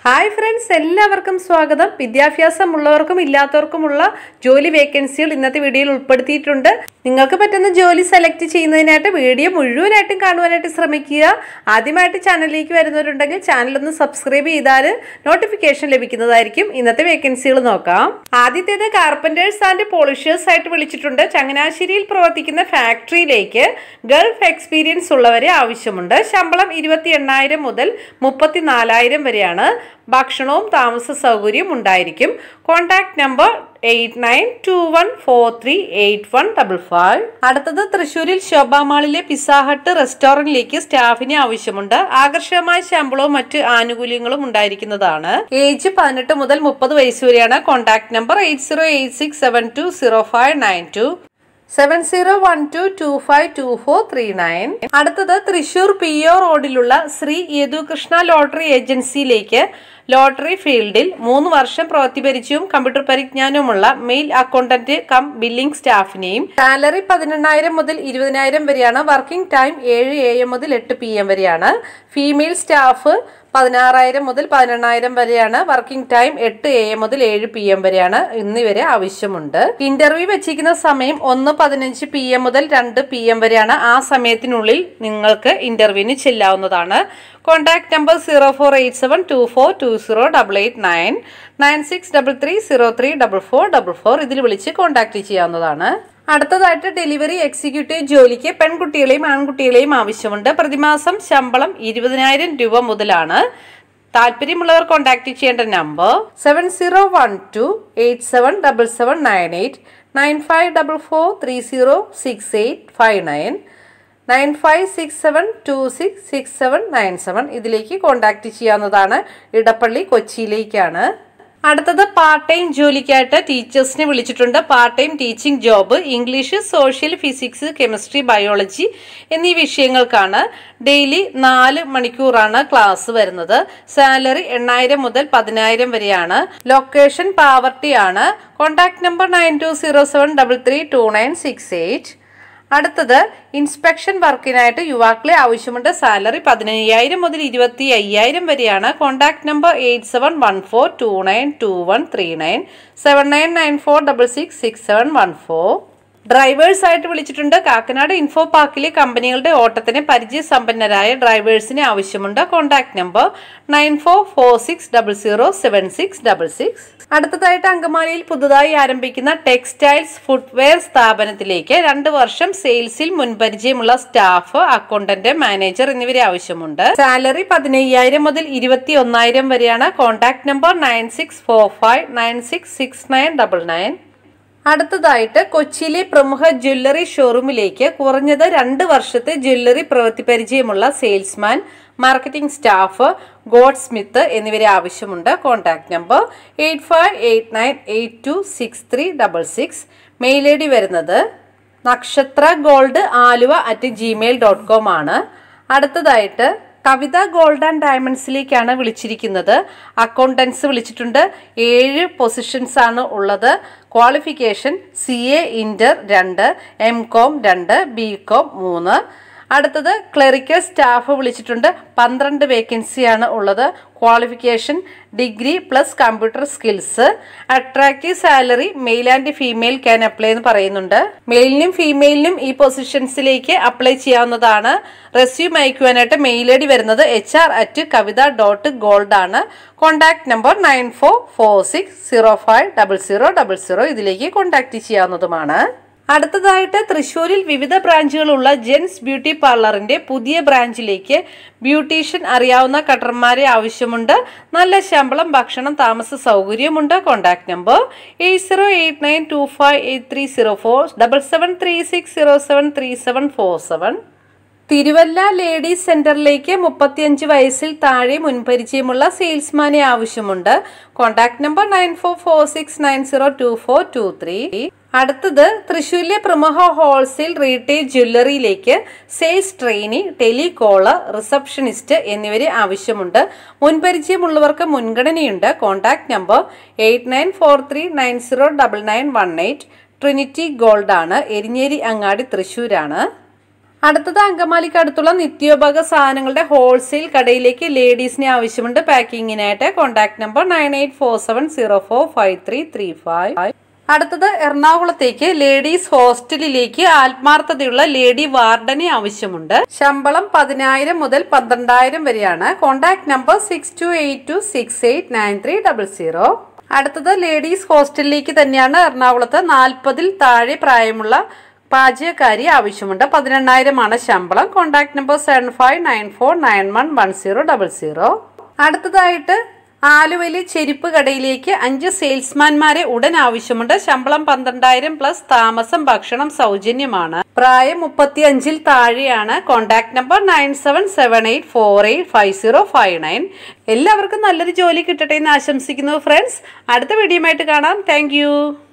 hi friends എല്ലാവർക്കും സ്വാഗതം വിദ്യാഭ്യാസമുള്ളവർക്കും ഇല്ലാത്തവർക്കുമുള്ള ജോലി വേക്കൻസികൾ ഇന്നത്തെ വീഡിയോയിൽ ഉൾപ്പെടുത്തിയിട്ടുണ്ട് നിങ്ങൾക്ക് പറ്റുന്ന ജോലി സെലക്ട് ചെയ്യുന്നതിനായിട്ട് വീഡിയോ മുഴുവനായിട്ടും കാണുവാനായിട്ട് ശ്രമിക്കുക ആദ്യമായിട്ട് ചാനലിലേക്ക് വരുന്നവരുണ്ടെങ്കിൽ ചാനൽ ഒന്ന് സബ്സ്ക്രൈബ് ചെയ്താൽ നോട്ടിഫിക്കേഷൻ ലഭിക്കുന്നതായിരിക്കും ഇന്നത്തെ വേക്കൻസികൾ നോക്കാം ആദ്യത്തേത് കാർപ്പൻറ്റേഴ്സ് ആൻഡ് പോളിഷേഴ്സ് ആയിട്ട് വിളിച്ചിട്ടുണ്ട് ചങ്ങനാശ്ശേരിയിൽ പ്രവർത്തിക്കുന്ന ഫാക്ടറിയിലേക്ക് ഗൾഫ് എക്സ്പീരിയൻസ് ഉള്ളവരെ ആവശ്യമുണ്ട് ശമ്പളം ഇരുപത്തി എണ്ണായിരം മുതൽ മുപ്പത്തി നാലായിരം വരെയാണ് ഭക്ഷണവും താമസ സൗകര്യവും ഉണ്ടായിരിക്കും contact number eight nine two one four three eight one double five അടുത്തത് തൃശ്ശൂരിൽ ശോഭാമാളിലെ പിസാഹട്ട് റെസ്റ്റോറന്റിലേക്ക് സ്റ്റാഫിന് ആവശ്യമുണ്ട് ആകർഷകമായ ശമ്പളവും മറ്റ് ആനുകൂല്യങ്ങളും ഉണ്ടായിരിക്കുന്നതാണ് ഏജ് പതിനെട്ട് മുതൽ മുപ്പത് വയസ്സ് വരെയാണ് contact number eight zero eight six seven two zero five nine two seven zero one two two five two four three nine അടുത്തത് തൃശൂർ പി ഒ റോഡിലുള്ള ശ്രീ യദുകൃഷ്ണ ലോട്ടറി ഏജൻസിയിലേക്ക് ലോട്ടറി ഫീൽഡിൽ മൂന്ന് വർഷം പ്രവൃത്തി പരിചയവും കമ്പ്യൂട്ടർ പരിജ്ഞാനവുമുള്ള മെയിൽ അക്കൗണ്ടന്റ് കം ബില്ലിംഗ് സ്റ്റാഫിനെയും സാലറി പതിനെണ്ണായിരം മുതൽ ഇരുപതിനായിരം വരെയാണ് വർക്കിംഗ് ടൈം ഏഴ് എ എം മുതൽ എട്ട് പി എം വരെയാണ് ഫീമെയിൽ സ്റ്റാഫ് പതിനാറായിരം മുതൽ പതിനെണ്ണായിരം വരെയാണ് വർക്കിംഗ് ടൈം എട്ട് എ എം മുതൽ ഏഴ് പി എം വരെയാണ് ഇന്നിവരെ ആവശ്യമുണ്ട് ഇന്റർവ്യൂ വെച്ചിരിക്കുന്ന സമയം ഒന്ന് പതിനഞ്ച് പി എം മുതൽ രണ്ട് പി എം വരെയാണ് ആ സമയത്തിനുള്ളിൽ നിങ്ങൾക്ക് ഇന്റർവ്യൂവിന് ചെല്ലാവുന്നതാണ് contact number zero four eight seven two four two zero double eight nine nine six double three zero three double four double four ഇതിൽ വിളിച്ച് കോൺടാക്ട് ചെയ്യാവുന്നതാണ് അടുത്തതായിട്ട് ഡെലിവറി എക്സിക്യൂട്ടീവ് ജോലിക്ക് പെൺകുട്ടികളെയും ആൺകുട്ടികളെയും ആവശ്യമുണ്ട് പ്രതിമാസം ശമ്പളം ഇരുപതിനായിരം രൂപ മുതലാണ് താല്പര്യമുള്ളവർ കോൺടാക്ട് ചെയ്യേണ്ട number seven zero one two eight seven double seven nine eight nine five double four three zero six eight five nine nine five six seven two six six seven nine seven ഇതിലേക്ക് contact ചെയ്യാവുന്നതാണ് ഇടപ്പള്ളി കൊച്ചിയിലേക്കാണ് അടുത്തത് part time ജോലിക്കായിട്ട് ടീച്ചേഴ്സിനെ വിളിച്ചിട്ടുണ്ട് part time teaching job English social physics chemistry biology എന്നീ വിഷയങ്ങൾക്കാണ് daily നാല് മണിക്കൂറാണ് ക്ലാസ് വരുന്നത് സാലറി എണ്ണായിരം മുതൽ പതിനായിരം വരെയാണ് ലൊക്കേഷൻ പാവർട്ടി ആണ് contact number nine two zero seven double three two nine six eight അടുത്തത് ഇൻസ്പെക്ഷൻ വർക്കിനായിട്ട് യുവാക്കളെ ആവശ്യമുണ്ട് സാലറി പതിനയ്യായിരം മുതൽ ഇരുപത്തി അയ്യായിരം വരെയാണ് contact number eight seven one four two nine two one three nine seven nine nine four double six six seven one four drivers ആയിട്ട് വിളിച്ചിട്ടുണ്ട് കാക്കനാട് ഇൻഫോ പാർക്കിലെ കമ്പനികളുടെ ഓട്ടത്തിന് പരിചയസമ്പന്നരായ ഡ്രൈവേഴ്സിനെ ആവശ്യമുണ്ട് contact number nine four four six double zero seven six double six അടുത്തതായിട്ട് അങ്കമാലിയിൽ പുതുതായി ആരംഭിക്കുന്ന ടെക്സ്റ്റൈൽസ് ഫുട്വെയർ സ്ഥാപനത്തിലേക്ക് രണ്ട് വർഷം സെയിൽസിൽ മുൻപരിചയമുള്ള സ്റ്റാഫ് അക്കൗണ്ടന്റ് മാനേജർ എന്നിവരെ ആവശ്യമുണ്ട് സാലറി പതിനയ്യായിരം മുതൽ ഇരുപത്തി ഒന്നായിരം വരെയാണ് contact number nine six four five nine six six nine double nine അടുത്തതായിട്ട് കൊച്ചിയിലെ പ്രമുഖ ജ്വല്ലറി ഷോറൂമിലേക്ക് കുറഞ്ഞത് രണ്ട് വർഷത്തെ ജ്വല്ലറി പ്രവൃത്തി പരിചയമുള്ള salesman marketing staff goldsmith എന്നിവരെ ആവശ്യമുണ്ട് contact number eight five eight nine eight two six three double six mail I D വരുന്നത് Nakshatra gold Aluva at gmail dot com ആണ് അടുത്തതായിട്ട് കവിത ഗോൾഡ് ആൻഡ് ഡയമണ്ട്സിലേക്കാണ് വിളിച്ചിരിക്കുന്നത് അക്കൗണ്ടൻസ് വിളിച്ചിട്ടുണ്ട് ഏഴ് പൊസിഷൻസ് ആണ് ഉള്ളത് ക്വാളിഫിക്കേഷൻ സി എ ഇൻ്റർ രണ്ട് എം കോം രണ്ട് ബി കോം മൂന്ന് അടുത്തത് ക്ലറിക്കൽ സ്റ്റാഫ് വിളിച്ചിട്ടുണ്ട് പന്ത്രണ്ട് വേക്കൻസിയാണ് ഉള്ളത് qualification degree plus computer skills attractive salary male and female can apply എന്ന് പറയുന്നുണ്ട് മെയിലിനും ഫീമെയിലിനും ഈ പൊസിഷൻസിലേക്ക് അപ്ലൈ ചെയ്യാവുന്നതാണ് റെസ്യൂം അയക്കുവാനായിട്ട് മെയിൽ ഐ ഡി വരുന്നത് H R at Kavitha dot gold ആണ് contact number nine four four six zero five double zero double zero ഇതിലേക്ക് കോൺടാക്ട് ചെയ്യാവുന്നതുമാണ് അടുത്തതായിട്ട് തൃശ്ശൂരിൽ വിവിധ ബ്രാഞ്ചുകളുള്ള ജെൻസ് ബ്യൂട്ടി പാർലറിന്റെ പുതിയ ബ്രാഞ്ചിലേക്ക് ബ്യൂട്ടീഷ്യൻ അറിയാവുന്ന കട്ടർമാരെ ആവശ്യമുണ്ട് നല്ല ശമ്പളം ഭക്ഷണം താമസ സൗകര്യമുണ്ട് contact number eight zero eight nine two five eight three zero four double seven three six zero seven three seven four seven Thiruvalla ladies സെന്ററിലേക്ക് മുപ്പത്തിയഞ്ച് വയസ്സിൽ താഴെ മുൻപരിചയമുള്ള സെയിൽസ്മാനെ ആവശ്യമുണ്ട് contact number nine four four six nine zero two four two three അടുത്തത് തൃശ്ശൂരിലെ പ്രമുഖ ഹോൾസെയിൽ റീറ്റെയിൽ ജ്വല്ലറിയിലേക്ക് സെയിൽസ് ട്രെയിനി ടെലികോളർ റിസപ്ഷനിസ്റ്റ് എന്നിവരെ ആവശ്യമുണ്ട് മുൻപരിചയമുള്ളവർക്ക് മുൻഗണനയുണ്ട് contact number eight nine four three nine zero double nine one eight trinity gold ആണ് എരിഞ്ഞേരി അങ്ങാടി തൃശ്ശൂരാണ് അടുത്തത് അങ്കമാലിക്ക് അടുത്തുള്ള നിത്യോപക സാധനങ്ങളുടെ ഹോൾസെയിൽ കടയിലേക്ക് ലേഡീസിനെ ആവശ്യമുണ്ട് പാക്കിങ്ങിനായിട്ട് contact number nine eight four seven zero four five three three five അടുത്തത് എറണാകുളത്തേക്ക് ലേഡീസ് ഹോസ്റ്റലിലേക്ക് ആത്മാർത്ഥതയുള്ള ലേഡി വാർഡനെ ആവശ്യമുണ്ട് ശമ്പളം പതിനായിരം മുതൽ പന്ത്രണ്ടായിരം വരെയാണ് contact number six two eight two six eight nine three double zero അടുത്തത് ലേഡീസ് ഹോസ്റ്റലിലേക്ക് തന്നെയാണ് എറണാകുളത്ത് നാൽപ്പതിൽ താഴെ പ്രായമുള്ള പാചകക്കാരി ആവശ്യമുണ്ട് പതിനെണ്ണായിരമാണ് ശമ്പളം contact number seven five nine four nine one one zero double zero അടുത്തതായിട്ട് ആലുവയിലെ ചെരുപ്പ് കടയിലേക്ക് അഞ്ച് സെയിൽസ്മാൻമാരെ ഉടൻ ആവശ്യമുണ്ട് ശമ്പളം പന്ത്രണ്ടായിരം പ്ലസ് താമസം ഭക്ഷണം സൗജന്യമാണ് പ്രായം മുപ്പത്തി അഞ്ചിൽ താഴെയാണ് contact number nine seven seven eight four eight five zero five nine എല്ലാവർക്കും നല്ലൊരു ജോലി കിട്ടട്ടെ എന്ന് ആശംസിക്കുന്നു ഫ്രണ്ട്സ് അടുത്ത വീഡിയോ ആയിട്ട് കാണാം താങ്ക്